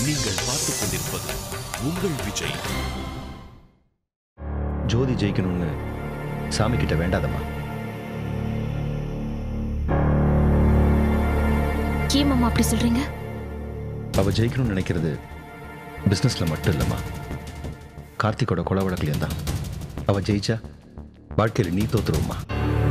நீங்கள் பார்த்துக் கொண்டிருப்பது உங்கள் விஜய் ஜோதி ஜெயிக்கணும்னு சாமி கிட்ட வேண்டாதம்மா ஏன் மாமா அப்படி சொல்றீங்க அவ ஜெயிக்கணும்னு நினைக்கிறது பிஸ்னஸ்ல மட்டும் இல்லைம்மா கார்த்திகோட கொலை வழக்குலையும் தான் அவ ஜெயிச்சா வாழ்க்கையில் நீ தோத்துருவம்மா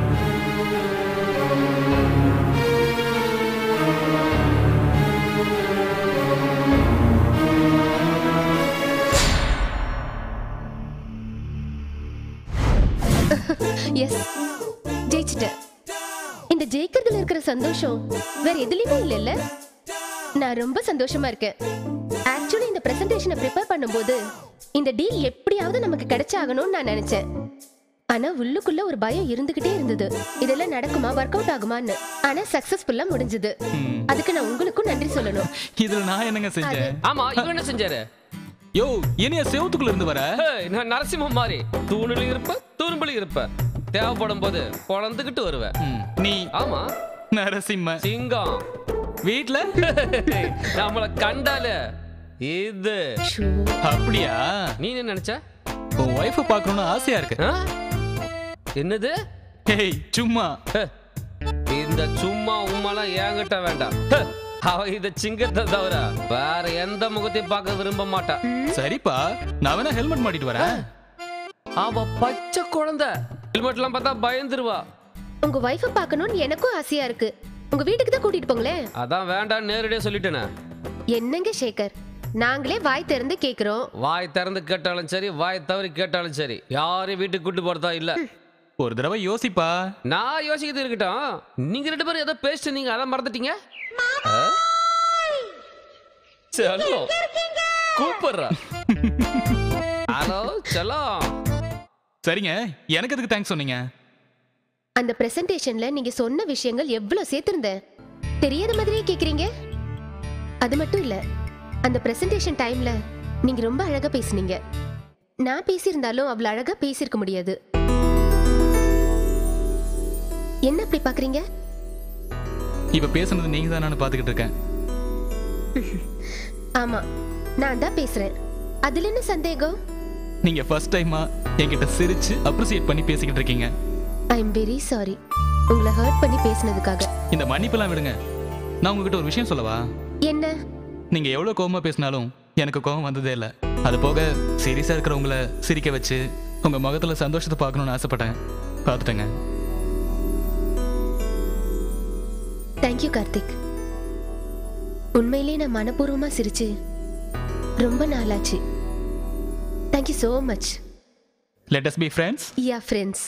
எஸ் ஜெயிச்சிட்டேன் இந்த ஜெயிக்கிறதுல இருக்கிற சந்தோஷம் வேற எதுலயுமே இல்லைல்ல நான் ரொம்ப சந்தோஷமா இருக்கேன் ஆக்சுவலி இந்த பிரசன்டேஷனை ப்ரிப்பேர் பண்ணும்போது இந்த டீல் எப்படியாவது நமக்கு கிடைச்சாகணும்னு நான் நினைச்சேன் ஆனா உள்ளுக்குள்ள ஒரு பயம் இருந்துகிட்டே இருந்தது இதெல்லாம் நடக்குமா ஒர்க் அவுட் ஆகுமான்னு ஆனா சக்சஸ்ஃபுல்லா முடிஞ்சது அதுக்கு நான் உங்களுக்கும் நன்றி சொல்லணும் இதுல நான் என்னங்க செஞ்சேன் ஆமா இவன் என்ன செஞ்சாரு யோ என்னைய செவத்துக்குள்ள இருந்து வர ஏய், நான் நரசிம்மம் மாதிரி தூணில் இருப்ப துரும்பில் இருப்ப தேவைப்படும் போது பொழந்துகிட்டு வருவேன் ம், நீ ஆமா நரசிம்ம சிங்கம் வீட்ல நம்மள கண்டால இது அப்படியா நீ என்ன நினைச்ச உன் ஒய்ஃப பார்க்கணும்னு ஆசையா இருக்கு ஆ? என்னது ஏய் சும்மா ஹே, இந்த சும்மா உம்மாலாம் என்கிட்ட வேண்டாம் ஹே, அவ இந்த சிங்கத்தை தவிர வேற எந்த முகத்தையும் பார்க்க விரும்ப மாட்டா சரிப்பா நான் வேணா ஹெல்மெட் மாட்டிட்டு வரேன் அவ பச்சை குழந்தை ஹெல்மெட்லாம் பார்த்தா பயந்துருவா உங்க ஒய்ஃபை பார்க்கணும்னு எனக்கும் ஆசையா இருக்கு உங்க வீட்டுக்கு தான் கூட்டிட்டு போங்களேன் அதான் வேண்டாம் நேரடியா சொல்லிட்டேனே என்னங்க சேகர் நாங்களே வாய் திறந்து கேக்குறோம் வாய் திறந்து கேட்டாலும் சரி வாய் தவறி கேட்டாலும் சரி யாரையும் வீட்டுக்கு கூட்டு போறதா இல்ல ஒரு தடவை யோசிப்பா நான் யோசிக்கிறது இருக்கட்டும் நீங்க ரெண்டு பேரும் ஏதோ பேசிட்டு நீங்க அதை மறந்துட்டீங்க ஆ? செல்லம் கூப்பிடுறா ஹலோ செல்லம் சரிங்க எனக்கு எதுக்கு தேங்க்ஸ் சொன்னீங்க அந்த பிரசன்டேஷன்ல நீங்க சொன்ன விஷயங்கள் எவ்வளவு சேர்த்திருந்தேன் தெரியாத மாதிரியே கேக்குறீங்க அது மட்டும் இல்ல அந்த பிரசன்டேஷன் டைம்ல நீங்க ரொம்ப அழகா பேசுனீங்க நான் பேசியிருந்தாலும் அவ்வளவு அழகா பேசியிருக்க முடியாது என்ன அப்படி பாக்குறீங்க இப்ப பேசுனது நீங்க தான் பாத்துக்கிட்டு இருக்கேன் ஆமா நான் தான் பேசுறேன் அதுல என்ன சந்தேகம் நீங்க ஃபர்ஸ்ட் டைமா என்கிட்ட சிரிச்சு அப்ரிசியேட் பண்ணி பேசிக்கிட்டு இருக்கீங்க ஐ எம் வெரி சாரி உங்களை ஹர்ட் பண்ணி பேசினதுக்காக இந்த மன்னிப்பெல்லாம் விடுங்க நான் உங்ககிட்ட ஒரு விஷயம் சொல்லவா என்ன நீங்க எவ்வளவு கோவமா பேசினாலும் எனக்கு கோவம் வந்ததே இல்ல அது போக சீரியஸா இருக்கிறவங்கள சிரிக்க வச்சு உங்க முகத்துல சந்தோஷத்தை பார்க்கணும்னு ஆசைப்பட்டேன் பார்த்துட்டேங்க தேங்க்யூ கார்த்திக் உண்மையிலே நான் மனப்பூர்வமா சிரிச்சு ரொம்ப நாளாச்சு thank you so much let us be friends ya friends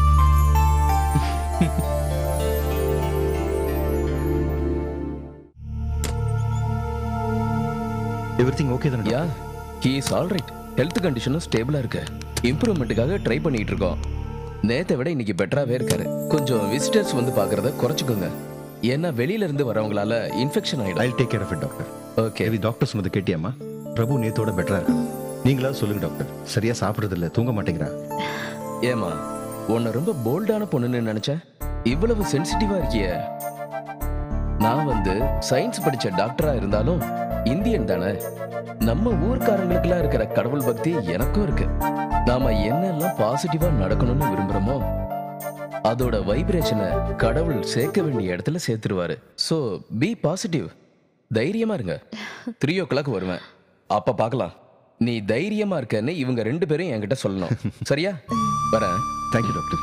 everything okay தானே ya he is all right health கண்டிஷனும் ஸ்டேபிளா இருக்கு இம்ப்ரூவ்மெண்ட்டுக்காக ட்ரை பண்ணிட்டு இருக்கோம் நேத்தை விட இன்னைக்கு பெட்டராகவே இருக்காரு கொஞ்சம் விசிட்டர்ஸ் வந்து பார்க்கறத குறைச்சிக்கோங்க ஏன்னா வெளியில இருந்து வரவங்களால இன்ஃபெக்ஷன் ஐ ஆயிடும் take care of it doctor okay இது டாக்டர் சொன்னது கேட்டியாம்மா பிரபு நேத்தோட பெட்டரா இருக்கு நீங்களா சொல்லுங்க டாக்டர் சரியா சாப்பிடுறது இல்ல தூங்க மாட்டேங்கிறா ஏமா உன்னை ரொம்ப போல்டான பொண்ணுன்னு நினைச்சேன் இவ்வளவு சென்சிட்டிவா இருக்கியே நான் வந்து சயின்ஸ் படிச்ச டாக்டரா இருந்தாலும் இந்தியன் தானே நம்ம ஊர்க்காரங்களுக்குலாம் இருக்கிற கடவுள் பக்தி எனக்கும் இருக்கு நாம என்னெல்லாம் பாசிட்டிவா நடக்கணும்னு விரும்புறோமோ அதோட வைப்ரேஷனை கடவுள் சேர்க்க வேண்டிய இடத்துல சேர்த்துருவாரு ஸோ பி பாசிட்டிவ் தைரியமா இருங்க த்ரீ ஓ கிளாக் வருவேன் அப்ப பார்க்கலாம் நீ தைரியமா இருக்கன்னு இவங்க ரெண்டு பேரும் என்கிட்ட சொல்லணும் சரியா வரேன் தேங்க்யூ டாக்டர்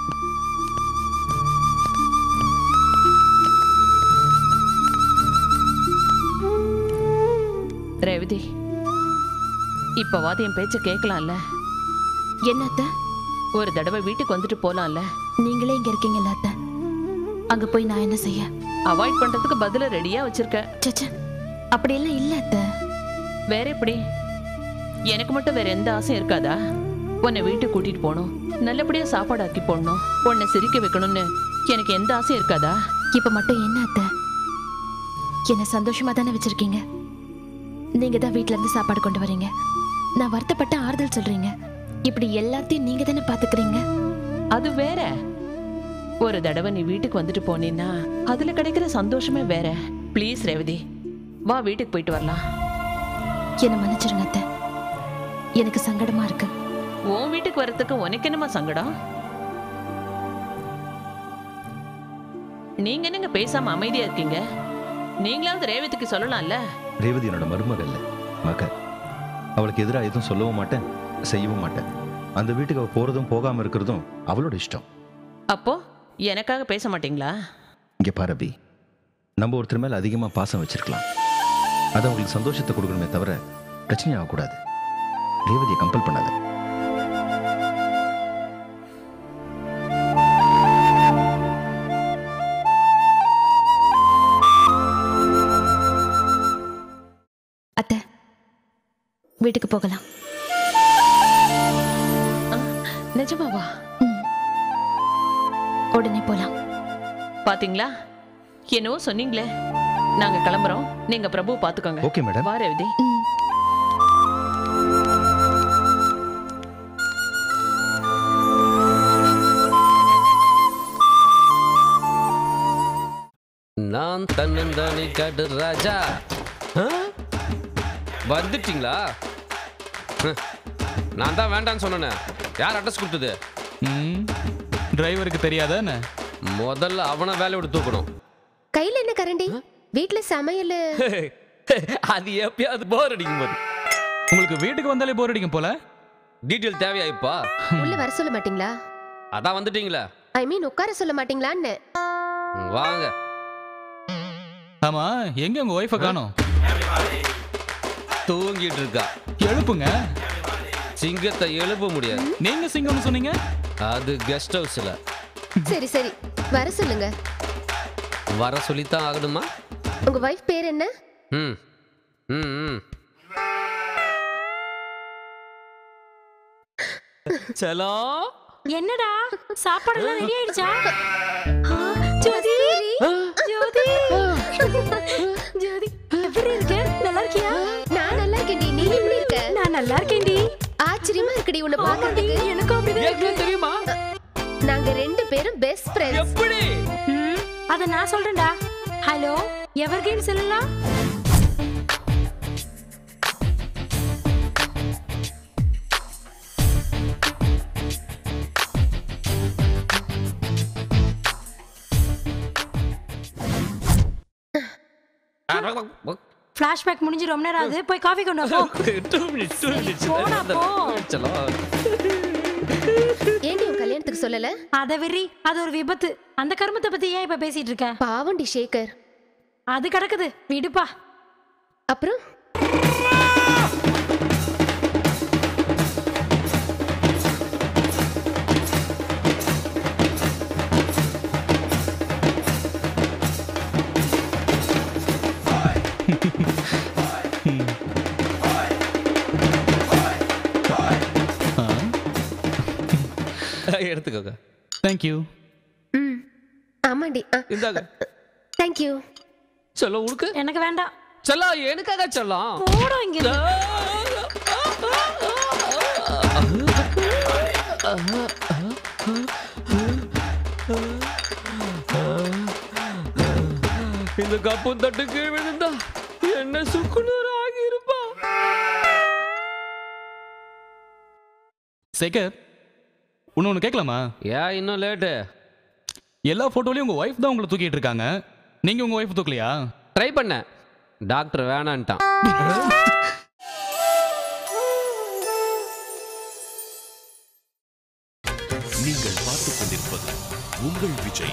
ரேவதி இப்பவாது என் பேச்ச கேட்கலாம்ல என்னத்த ஒரு தடவை வீட்டுக்கு வந்துட்டு போலாம்ல நீங்களே இங்க இருக்கீங்கல்ல அத்த அங்க போய் நான் என்ன செய்ய அவாய்ட் பண்றதுக்கு பதில ரெடியா வச்சிருக்க சச்ச அப்படியெல்லாம் இல்ல அத்த வேற எப்படி எனக்கு மட்டும் வேற எந்த ஆசையும் இருக்காதா உன்னை வீட்டுக்கு கூட்டிட்டு போகணும் நல்லபடியா சாப்பாடு ஆக்கி போடணும் உன்னை சிரிக்க வைக்கணும்னு எனக்கு எந்த ஆசையும் இருக்காதா இப்ப மட்டும் என்ன அத்த என்ன சந்தோஷமா தானே வச்சிருக்கீங்க நீங்க தான் வீட்ல இருந்து சாப்பாடு கொண்டு வரீங்க நான் வருத்தப்பட்ட ஆறுதல் சொல்றீங்க இப்படி எல்லாத்தையும் நீங்க தானே பாத்துக்கிறீங்க அது வேற ஒரு தடவை நீ வீட்டுக்கு வந்துட்டு போனீன்னா அதுல கிடைக்கிற சந்தோஷமே வேற ப்ளீஸ் ரேவதி வா வீட்டுக்கு போயிட்டு வரலாம் என்னை மன்னிச்சிருங்க அத்தை எனக்கு சங்கடமா இருக்கு உன் வீட்டுக்கு வரதுக்கு உனக்கு என்னமா சங்கடம் நீங்க என்னங்க பேசாம அமைதியா இருக்கீங்க நீங்களாவது ரேவதிக்கு சொல்லலாம்ல ரேவதி என்னோட மருமகள் இல்ல மக அவளுக்கு எதிராக எதுவும் சொல்லவும் மாட்டேன் செய்யவும் மாட்டேன் அந்த வீட்டுக்கு அவள் போறதும் போகாம இருக்கிறதும் அவளோட இஷ்டம் அப்போ எனக்காக பேச மாட்டீங்களா இங்க பாரபி நம்ம ஒருத்தர் மேல அதிகமா பாசம் வச்சிருக்கலாம் அது அவங்களுக்கு சந்தோஷத்தை கொடுக்கணுமே தவிர பிரச்சனை ஆகக்கூடாது ரேவதியை கம்பல் பண்ணாத அத்தை வீட்டுக்கு போகலாம் நிஜமாவா ம். உடனே போலாம் பாத்தீங்களா என்னவோ சொன்னீங்களே நாங்க கிளம்புறோம் நீங்க பிரபு பாத்துக்கோங்க ஓகே மேடம் வா ரேவதி ம். நான் தன்னந்தனி காட்டு ராஜா ஆ? வந்துட்டீங்களா ஹ். நான் தான் வேண்டான்னு சொன்னேனே யார் அட்ரஸ் கொடுத்தது ம் டிரைவருக்கு தெரியாதா என்ன முதல்ல அவனை வேலையை விட்டு தூக்கணும் கையில என்ன கரண்டி வீட்ல சமையல் அது எப்பயாவது போர் அடிக்கும் போது உங்களுக்கு வீட்டுக்கு வந்தாலே போர் அடிக்கும் போல டீட்டெயில் தேவையா இப்பா உள்ள வர சொல்ல மாட்டீங்களா அதான் வந்துட்டீங்களா ஐ மீன் உட்கார சொல்ல மாட்டீங்களான்னு வாங்க ஆமா எங்க உங்க ஒய்ஃபை காணோம் தூங்கிட்டு இருக்கா எழுப்புங்க சிங்கத்தை எழுப்ப முடியாது நீங்க சிங்கம்னு சொன்னீங்க அது கெஸ்ட் ஹவுஸ்ல சரி சரி வர சொல்லுங்க வர சொல்லித்தான் ஆகணுமா உங்க வைஃப் பேர் என்ன ம் ம் ம் செலம் என்னடா சாப்பாடு எல்லாம் ரெடி ஆயிடுச்சா ஜோதி ஜோதி ஜோதி எப்படி இருக்க நல்லா இருக்கியா நான் நல்லா இருக்கேன்டி நீ எப்படி இருக்க நான் நல்லா இருக்கேன்டி ஆச்சரியமா இருக்குடி உன்னை ஆமாடி, பாக்கிறதுக்கு எனக்கும் அப்படிதான் இருக்கு. தெரியுமா நாங்க ரெண்டு பேரும் பெஸ்ட் ஃப்ரெண்ட்ஸ் எப்படி ம், அத நான் சொல்றேன்டா ஹலோ எவர்கிரீன் சொல்லலாம் ஃபிளாஷ்பேக் முடிஞ்சு ரொம்ப நேரம் ஆகுது போய் காஃபி கொண்டு வா போ. Two minutes, two minutes. போடா, போ. செல்லம். ஏண்டி உன் கல்யாணத்துக்கு சொல்லல அத வெறி அது ஒரு விபத்து அந்த கர்மத்தை பத்தி ஏன் இப்ப பேசிட்டு இருக்க பாவண்டி சேகர் அது கிடக்குது விடுப்பா அப்புறம் எடுத்துக்கோங்க தேங்க்யூ ம் ஆமாண்டி இந்தாங்க தேங்க்யூ செல்லம் உனக்கு எனக்கு வேண்டாம் செல்லம் எனக்காக செல்லம் போடும் இங்க இருந்து. இந்த கப்பு தட்டு கீழ் விழுந்தா என்ன சுக்குநூறு ஆகியிருப்பா சேகர் ஒன்று ஒன்று கேட்கலாமா ஏன் இன்னும் லேட்டு எல்லா ஃபோட்டோலையும் உங்கள் ஒய்ஃப் தான் உங்களை தூக்கிட்டு இருக்காங்க நீங்கள் உங்கள் ஒய்ஃப் தூக்கலையா ட்ரை பண்ணேன் டாக்டர் வேணான்ட்டான் நீங்கள் பார்த்துக் கொண்டிருப்பது உங்கள் விஜய்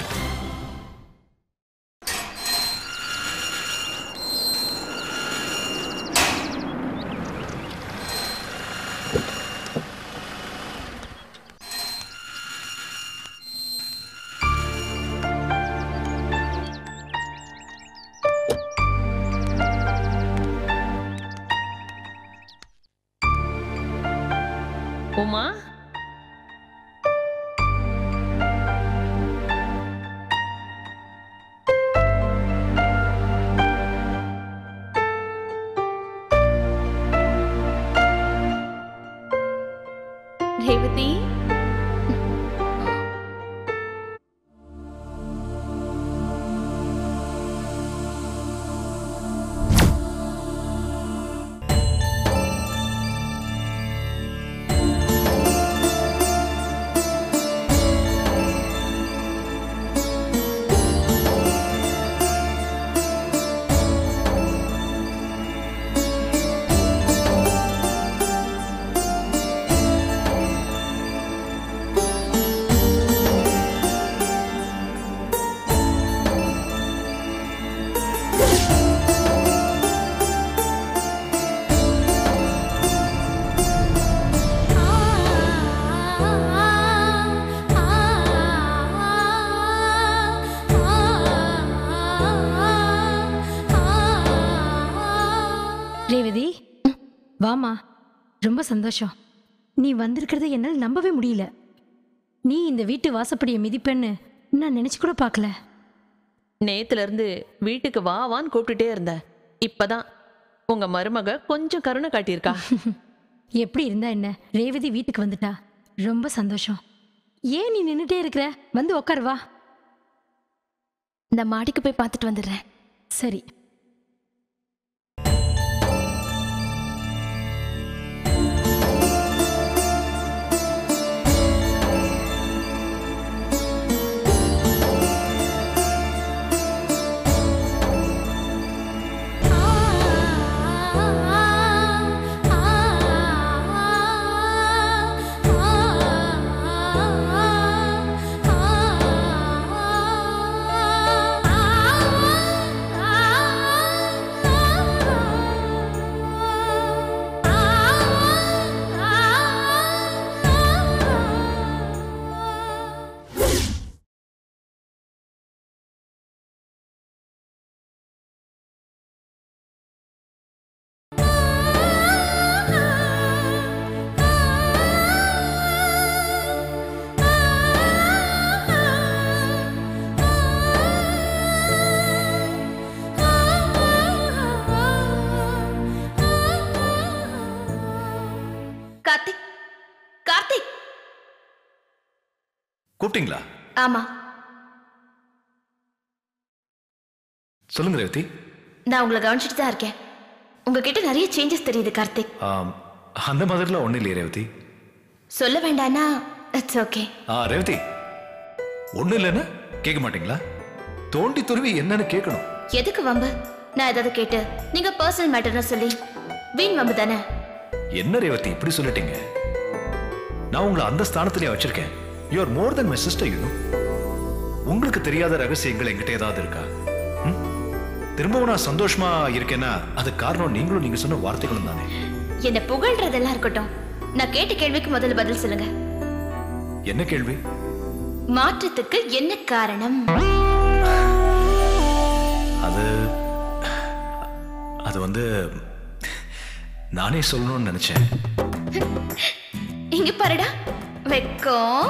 உமா ரேவதி வாமா ரொம்ப சந்தோஷம் நீ வந்திருக்கிறத என்னால் நம்பவே முடியல நீ இந்த வீட்டு வாசப்படியை மிதிப்பேன்னு நான் நினைச்சு கூட பார்க்கல நேத்துல இருந்து வீட்டுக்கு வா வான்னு கூப்பிட்டுட்டே இருந்த இப்பதான் உங்க மருமக கொஞ்சம் கருணை காட்டியிருக்கா எப்படி இருந்தா என்ன ரேவதி வீட்டுக்கு வந்துட்டா ரொம்ப சந்தோஷம் ஏன் நீ நின்றுட்டே இருக்கிற வந்து உட்கார் வா நான் மாடிக்கு போய் பார்த்துட்டு வந்துடுறேன் சரி கார்த்திக் கார்த்திக் கூப்பிட்டீங்களா ஆமா சொல்லுங்க ரேவதி நான் உங்களை கவனிச்சுட்டு தான் இருக்கேன் உங்ககிட்ட நிறைய சேஞ்சஸ் தெரியுது கார்த்திக் ஆம், அந்த மாதிரிலாம் ஒன்றும் இல்லையே ரேவதி சொல்ல வேண்டாம்னா இட்ஸ் ஓகே ஆ ரேவதி ஒன்றும் இல்லைன்னா கேட்க மாட்டீங்களா தோண்டி துருவி என்னன்னு கேட்கணும் எதுக்கு வம்பு நான் ஏதாவது கேட்டு நீங்க பர்சனல் மேட்டர்னு சொல்லி வீண் வம்பு தானே என்ன ரேவதி இப்படி சொல்லிட்டீங்க நான் உங்களை அந்த ஸ்தானத்திலே வச்சிருக்கேன் you are more then my sister you உங்களுக்கு தெரியாத ரகசியங்கள் என்கிட்ட ஏதாவது இருக்கா ம்? திரும்பவும் நான் சந்தோஷமா இருக்கேன்னா அது காரணம் நீங்களும் நீங்க சொன்ன வார்த்தைகளும் தானே என்ன புகழ்றதெல்லாம் இருக்கட்டும் நான் கேட்ட கேள்விக்கு முதல்ல பதில் சொல்லுங்க என்ன கேள்வி மாற்றத்துக்கு என்ன காரணம் அது அது வந்து நானே சொல்லணும்னு நினைச்சேன் இங்க பாருடா வெக்கம்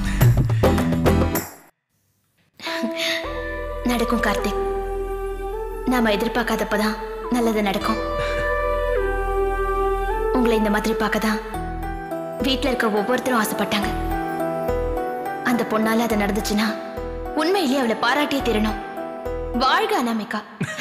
நடக்கும் கார்த்திக் நாம எதிர்பார்க்காதப்பதான் நல்லது நடக்கும் உங்களை இந்த மாதிரி பார்க்க தான் வீட்ல இருக்க ஒவ்வொருத்தரும் ஆசைப்பட்டாங்க அந்த பொண்ணால அது நடந்துச்சுன்னா உண்மையிலேயே அவளை பாராட்டியே தீரணும் வாழ்க அனாமிகா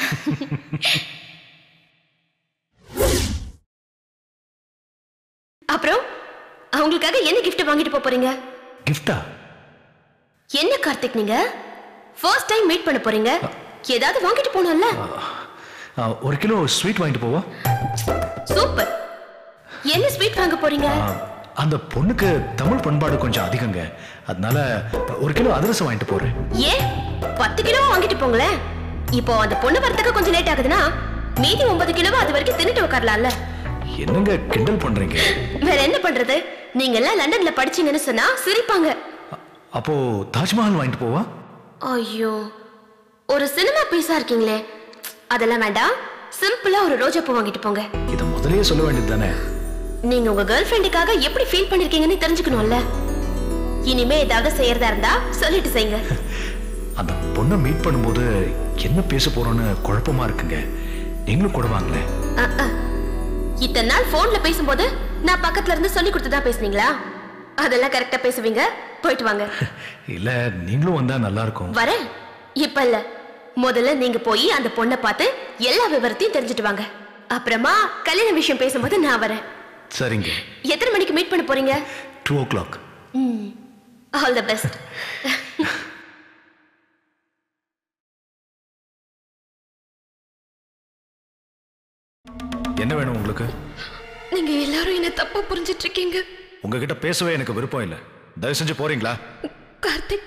அப்புறம் அவங்களுக்காக என்ன gift வாங்கிட்டு போப் போறீங்க கிஃப்டா என்ன கார்த்திக் நீங்க ஃபர்ஸ்ட் டைம் மீட் பண்ண போறீங்க ஏதாவது வாங்கிட்டு போகணும்ல ஒரு கிலோ ஸ்வீட் வாங்கிட்டு போவா சூப்பர் என்ன ஸ்வீட் வாங்க போறீங்க ஆ, அந்த பொண்ணுக்கு தமிழ் பண்பாடு கொஞ்சம் அதிகங்க அதனால ஒரு கிலோ அதிரசம் வாங்கிட்டு போறேன் ஏன் பத்து கிலோ வாங்கிட்டு போங்களேன் இப்போ அந்த பொண்ணு வரத்துக்கு கொஞ்சம் லேட் ஆகுதுன்னா மீதி ஒன்பது கிலோ அது வரைக்கும் தின்னுட்டு உட்காரலாம்ல என்னங்க கிண்டல் பண்றீங்க வேற என்ன பண்றது நீங்க எல்லாம் லண்டன்ல படிச்சீங்கன்னு சொன்னா சிரிப்பாங்க அப்போ தாஜ்மஹால் வாங்கிட்டு போவா ஐயோ ஒரு சினிமா பீஸா இருக்கீங்களே அதெல்லாம் வேண்டாம் சிம்பிளா ஒரு ரோஜா பூ வாங்கிட்டு போங்க இதை முதல்லயே சொல்ல வேண்டியது தானே நீங்க உங்க கேர்ள் ஃப்ரெண்டுக்காக எப்படி ஃபீல் பண்ணிருக்கீங்கன்னு தெரிஞ்சுக்கணும்ல இனிமே ஏதாவது செய்யறதா இருந்தா சொல்லிட்டு செய்யுங்க அந்த பொண்ணை மீட் பண்ணும்போது என்ன பேச போறோம்னு குழப்பமா இருக்குங்க நீங்களும் கூட வாங்களேன் அஹ், அஹ். இத்தனை நாள் போன்ல பேசும்போது நான் பக்கத்துல இருந்து சொல்லி கொடுத்து தான் பேசுனீங்களா அதெல்லாம் கரெக்டா பேசுவீங்க போயிட்டு வாங்க இல்ல நீங்களும் வந்தா நல்லா இருக்கும் வரேன் இப்ப இல்ல முதல்ல நீங்க போய் அந்த பொண்ணை பார்த்து எல்லா விவரத்தையும் தெரிஞ்சுட்டு வாங்க அப்புறமா கல்யாண விஷயம் பேசும்போது நான் வரேன் சரிங்க எத்தனை மணிக்கு மீட் பண்ண போறீங்க two o'clock all the best என்ன வேணும் உங்களுக்கு நீங்க எல்லாரும் என்ன தப்பா புரிஞ்சிட்டு இருக்கீங்க உங்ககிட்ட பேசவே எனக்கு விருப்பம் இல்லை தயவு செஞ்சு போறீங்களா கார்த்திக்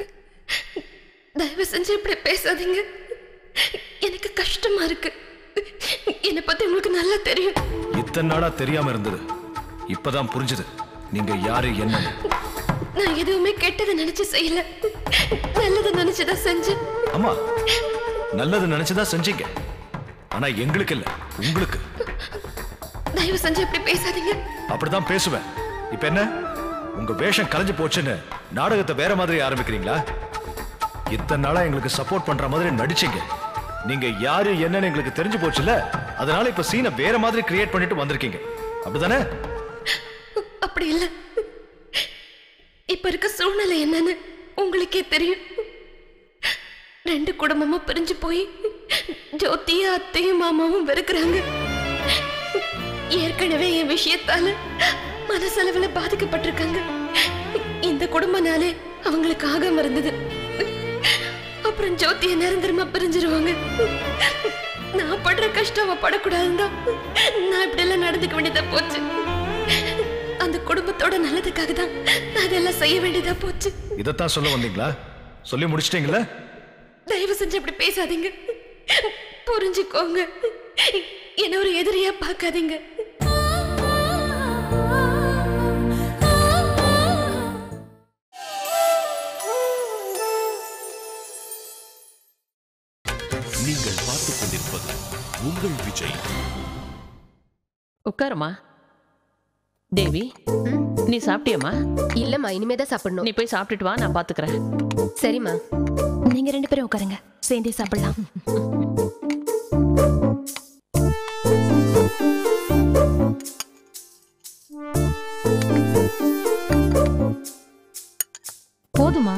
தயவு செஞ்சு இப்படி பேசாதீங்க எனக்கு கஷ்டமா இருக்கு என்னை பத்தி உங்களுக்கு நல்லா தெரியும் இத்தனை நாளா தெரியாம இருந்தது இப்பதான் புரிஞ்சுது நீங்க யாரு என்னன்னு நான் எதுவுமே கெட்டதை நினைச்சு செய்யல நல்லதை நினைச்சுதான் செஞ்சேன் அம்மா நல்லது நினைச்சுதான் செஞ்சீங்க ஆனா எங்களுக்கு இல்ல உங்களுக்கு தயவு செஞ்சு இப்படி பேசாதீங்க அப்படிதான் பேசுவேன் இப்ப என்ன உங்க வேஷம் கலைஞ்சு போச்சுன்னு நாடகத்தை வேற மாதிரி ஆரம்பிக்கிறீங்களா இத்தனை நாளா எங்களுக்கு சப்போர்ட் பண்ற மாதிரி நடிச்சீங்க நீங்க யாரு என்னன்னு எங்களுக்கு தெரிஞ்சு போச்சுல அதனால இப்ப சீனை வேற மாதிரி கிரியேட் பண்ணிட்டு வந்திருக்கீங்க அப்படிதானே அப்படி இல்ல இப்ப இருக்க சூழ்நிலை என்னன்னு உங்களுக்கே தெரியும் ரெண்டு குடும்பமும் பிரிஞ்சு போய் ஜோதியும் அத்தையும் மாமாவும் வெறுக்கிறாங்க ஏற்கனவே என் விஷயத்தால மனசளவுல பாதிக்கப்பட்டிருக்காங்க இந்த குடும்பனாலே அவங்களுக்கு ஆகாம இருந்தது அப்புறம் ஜோதிய நிரந்தரமா பிரிஞ்சிருவாங்க நான் படுற கஷ்டம் அவ படக்கூடாதுன்னு தான் நான் இப்படி எல்லாம் நடந்துக்க வேண்டியதா போச்சு அந்த குடும்பத்தோட நல்லதுக்காக தான் நான் அதெல்லாம் செய்ய வேண்டியதா போச்சு இதைத்தான் சொல்ல வந்தீங்களா சொல்லி முடிச்சிட்டீங்களா தயவு செஞ்சு அப்படி பேசாதீங்க புரிஞ்சுக்கோங்க என்ன ஒரு எதிரியா பார்க்காதீங்க நீங்கள் பார்த்துக் கொண்டிருப்பது உங்கள் விஜய் உட்காருமா தேவி நீ சாப்பிட்டியம்மா இல்லம்மா இனிமே தான் சாப்பிடணும் நீ போய் சாப்பிட்டுட்டு வா நான் பாத்துக்கிறேன் சரிம்மா நீங்க ரெண்டு பேரும் உட்காருங்க சேர்ந்தே சாப்பிடலாம் போதுமா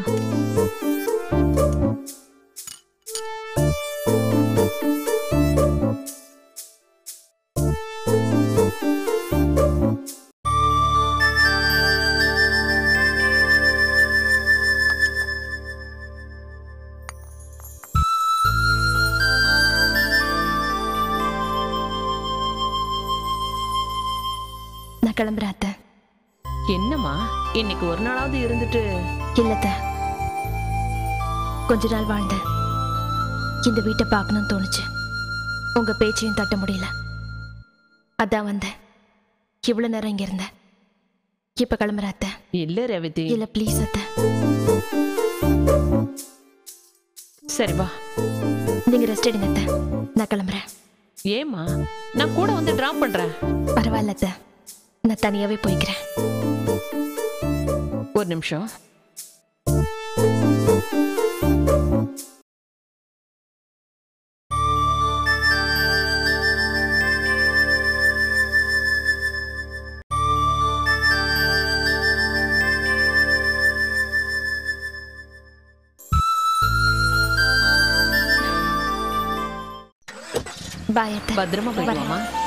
நான் கிளம்புறேன் அத்தை என்னம்மா இன்னைக்கு ஒரு நாளாவது இருந்துட்டு இல்லத்த கொஞ்ச நாள் வாழ்ந்தேன் இந்த வீட்டை பார்க்கணும்னு தோணுச்சு உங்க பேச்சையும் தட்ட முடியல அதான் வந்தேன் இவ்வளவு நேரம் இங்க இருந்தேன் இப்ப கிளம்புறேன் அத்தை இல்ல ரேவதி இல்ல ப்ளீஸ் அத்தை சரி வா நீங்க ரெஸ்ட் எடுங்க அத்தை நான் கிளம்புறேன் ஏம்மா நான் கூட வந்து டிராப் பண்றேன் பரவாயில்ல அத்தை நான் தனியாவே போய்க்கிறேன் ஒரு நிமிஷம் பாய் அத்தை பத்திரமா போயிட்டு வாம்மா